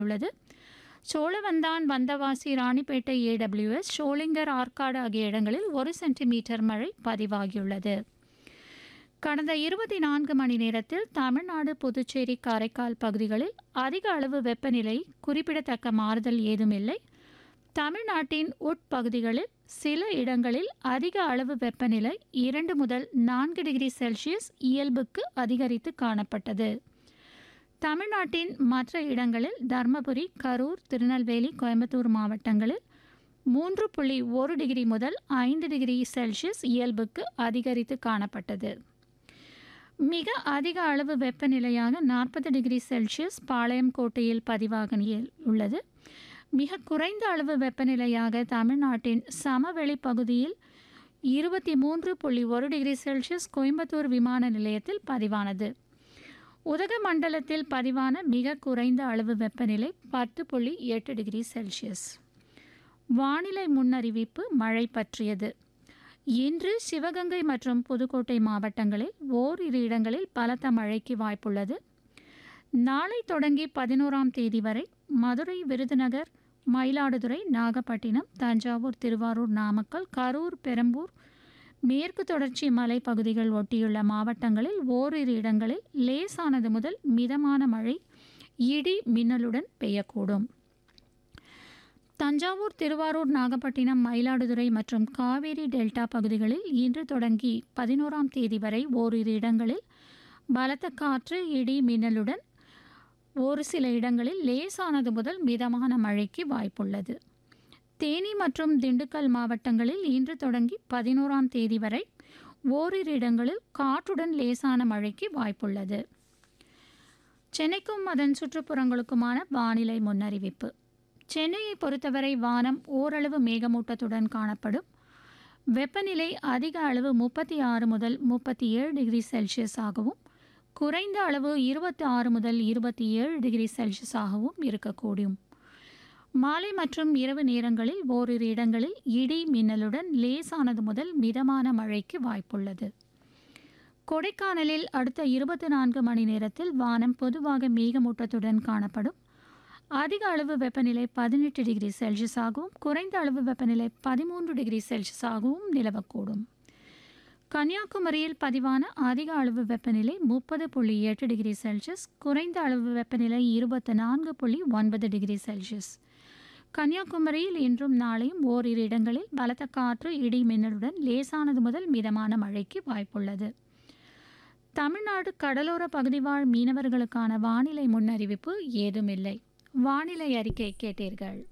உள்ளது சோழவந்தான் வந்தவாசி ராணிப்பேட்டை ஏடபிள்யூஎஸ் ஷோலிங்கர் ஆற்காடு ஆகிய இடங்களில் ஒரு சென்டிமீட்டர் மழை பதிவாகியுள்ளது கடந்த இருபத்தி நான்கு மணி நேரத்தில் தமிழ்நாடு புதுச்சேரி காரைக்கால் பகுதிகளில் அதிக அளவு வெப்பநிலை குறிப்பிடத்தக்க மாறுதல் ஏதுமில்லை தமிழ்நாட்டின் உட்பகுதிகளில் சில இடங்களில் அதிக அளவு வெப்பநிலை இரண்டு முதல் நான்கு டிகிரி செல்சியஸ் இயல்புக்கு அதிகரித்து காணப்பட்டது தமிழ்நாட்டின் மற்ற இடங்களில் தர்மபுரி கரூர் திருநெல்வேலி கோயம்புத்தூர் மாவட்டங்களில் மூன்று புள்ளி ஒரு டிகிரி முதல் ஐந்து டிகிரி செல்சியஸ் இயல்புக்கு அதிகரித்து காணப்பட்டது மிக அதிக அளவு வெப்பநிலையாக நாற்பது டிகிரி செல்சியஸ் பாளையம் கோட்டையில் பதிவாக உள்ளது மிக குறைந்த அளவு வெப்பநிலையாக தமிழ்நாட்டின் சமவெளி பகுதியில் இருபத்தி மூன்று புள்ளி ஒரு டிகிரி செல்சியஸ் கோயம்புத்தூர் விமான நிலையத்தில் பதிவானது உதகமண்டலத்தில் பதிவான மிக குறைந்த அளவு வெப்பநிலை பத்து புள்ளி எட்டு டிகிரி செல்சியஸ் வானிலை முன்னறிவிப்பு மழை பற்றியது இன்று சிவகங்கை மற்றும் புதுக்கோட்டை மாவட்டங்களில் ஓரிரு இடங்களில் பலத்த மழைக்கு வாய்ப்புள்ளது நாளை தொடங்கி பதினோராம் தேதி வரை மதுரை விருதுநகர் மயிலாடுதுறை நாகப்பட்டினம் தஞ்சாவூர் திருவாரூர் நாமக்கல் கரூர் பெரம்பூர் மேற்கு தொடர்ச்சி மலைப்பகுதிகள் ஒட்டியுள்ள மாவட்டங்களில் ஓரிரு இடங்களில் லேசானது முதல் மிதமான மழை இடி மின்னலுடன் பெய்யக்கூடும் தஞ்சாவூர் திருவாரூர் நாகப்பட்டினம் மயிலாடுதுறை மற்றும் காவேரி டெல்டா பகுதிகளில் இன்று தொடங்கி பதினோராம் தேதி வரை ஓரிரு இடங்களில் பலத்த காற்று இடி மின்னலுடன் ஒரு சில இடங்களில் லேசானது முதல் மிதமான மழைக்கு வாய்ப்புள்ளது தேனி மற்றும் திண்டுக்கல் மாவட்டங்களில் இன்று தொடங்கி பதினோராம் தேதி வரை ஓரிரு இடங்களில் காற்றுடன் லேசான மழைக்கு வாய்ப்புள்ளது சென்னைக்கும் அதன் சுற்றுப்புறங்களுக்குமான வானிலை முன்னறிவிப்பு சென்னையை பொறுத்தவரை வானம் ஓரளவு மேகமூட்டத்துடன் காணப்படும் வெப்பநிலை அதிக அளவு முப்பத்தி ஆறு முதல் முப்பத்தி ஏழு டிகிரி செல்சியஸ் ஆகவும் குறைந்த அளவு இருபத்தி ஆறு முதல் இருபத்தி ஏழு டிகிரி செல்சியஸ் ஆகவும் இருக்கக்கூடும் மாலை மற்றும் இரவு நேரங்களில் ஓரிரு இடங்களில் இடி மின்னலுடன் லேசானது முதல் மிதமான மழைக்கு வாய்ப்புள்ளது கொடைக்கானலில் அடுத்த இருபத்தி நான்கு மணி நேரத்தில் வானம் பொதுவாக மேகமூட்டத்துடன் காணப்படும் அதிக அளவு வெப்பநிலை பதினெட்டு டிகிரி செல்சியஸ் ஆகவும் குறைந்த அளவு வெப்பநிலை பதிமூன்று டிகிரி செல்சியஸ் ஆகவும் நிலவக்கூடும் கன்னியாகுமரியில் பதிவான அதிக அளவு வெப்பநிலை முப்பது புள்ளி எட்டு டிகிரி செல்சியஸ் குறைந்த அளவு வெப்பநிலை இருபத்தி நான்கு புள்ளி ஒன்பது டிகிரி செல்சியஸ் கன்னியாகுமரியில் இன்றும் நாளையும் ஓரிரு இடங்களில் பலத்த காற்று இடி மின்னலுடன் லேசானது முதல் மிதமான மழைக்கு வாய்ப்புள்ளது தமிழ்நாடு கடலோர பகுதிவாழ் மீனவர்களுக்கான வானிலை முன்னறிவிப்பு ஏதுமில்லை வானிலை அறிக்கை கேட்டீர்கள்